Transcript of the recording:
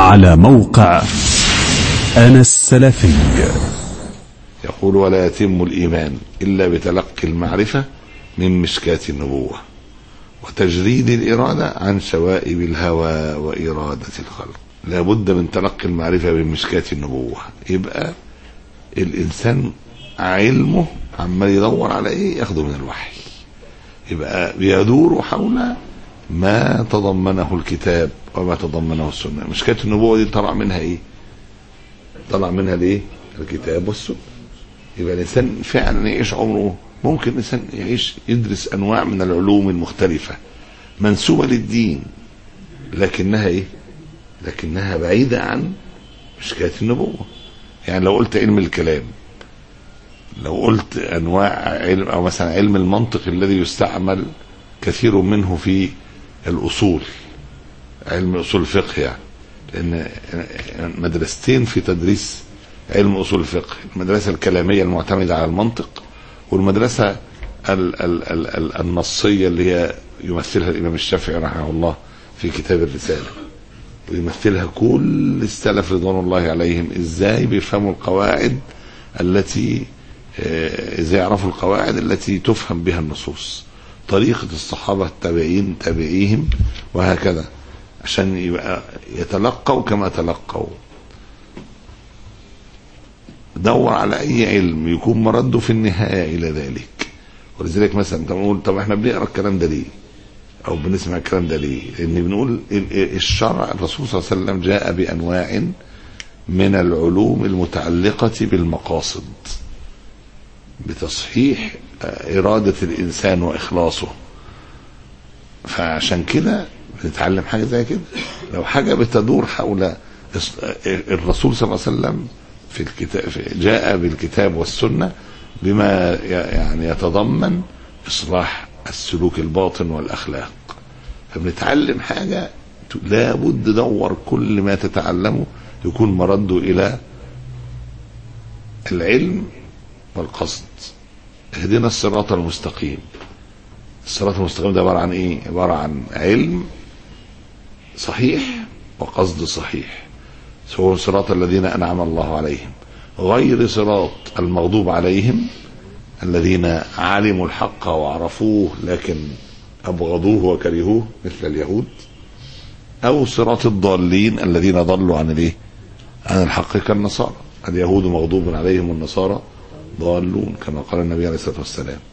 على موقع أنا السلفي يقول ولا يتم الإيمان إلا بتلقي المعرفة من مشكاة النبوة وتجريد الإرادة عن شوائب الهوى وإرادة الخلق لا بد من تلقي المعرفة من مشكاة النبوة يبقى الإنسان علمه عمال يدور على إيه ياخده من الوحي يبقى بيدور حول ما تضمنه الكتاب وما تضمنه السنة مشكاة النبوة دي طلع منها إيه طلع منها ليه الكتاب والسنة يبقى الإنسان فعلا يعيش عمره ممكن الإنسان يعيش يدرس أنواع من العلوم المختلفة منسوبة للدين لكنها إيه لكنها بعيدة عن مشكاة النبوة يعني لو قلت علم الكلام لو قلت أنواع علم أو مثلا علم المنطق الذي يستعمل كثير منه في الأصول علم أصول الفقه يعني لأن مدرستين في تدريس علم أصول الفقه المدرسة الكلامية المعتمدة على المنطق والمدرسة ال ال ال ال النصية اللي هي يمثلها الإمام الشافعي رحمه الله في كتاب الرسالة ويمثلها كل السلف رضوان الله عليهم ازاي بيفهموا القواعد التي ازاي يعرفوا القواعد التي تفهم بها النصوص طريقة الصحابة التابعين تابعيهم وهكذا عشان يبقى يتلقوا كما تلقوا دور على اي علم يكون مرده في النهايه الى ذلك ولذلك مثلا تقول طب احنا بنقرا الكلام ده ليه؟ او بنسمع الكلام ده ليه؟ لان بنقول الشرع الرسول صلى الله عليه وسلم جاء بانواع من العلوم المتعلقه بالمقاصد بتصحيح اراده الانسان واخلاصه فعشان كده بنتعلم حاجه زي كده لو حاجه بتدور حول الرسول صلى الله عليه وسلم في الكتاب جاء بالكتاب والسنه بما يعني يتضمن اصلاح السلوك الباطن والاخلاق فبنتعلم حاجه لابد دور كل ما تتعلمه يكون مرده الى العلم والقصد اهدنا الصراط المستقيم الصراط المستقيم ده عباره عن ايه عباره عن علم صحيح وقصد صحيح سواء صراط الذين انعم الله عليهم غير صراط المغضوب عليهم الذين علموا الحق وعرفوه لكن ابغضوه وكرهوه مثل اليهود او صراط الضالين الذين ضلوا عن الايه عن الحق كالنصارى اليهود مغضوب عليهم والنصارى ضالون كما قال النبي عليه الصلاه والسلام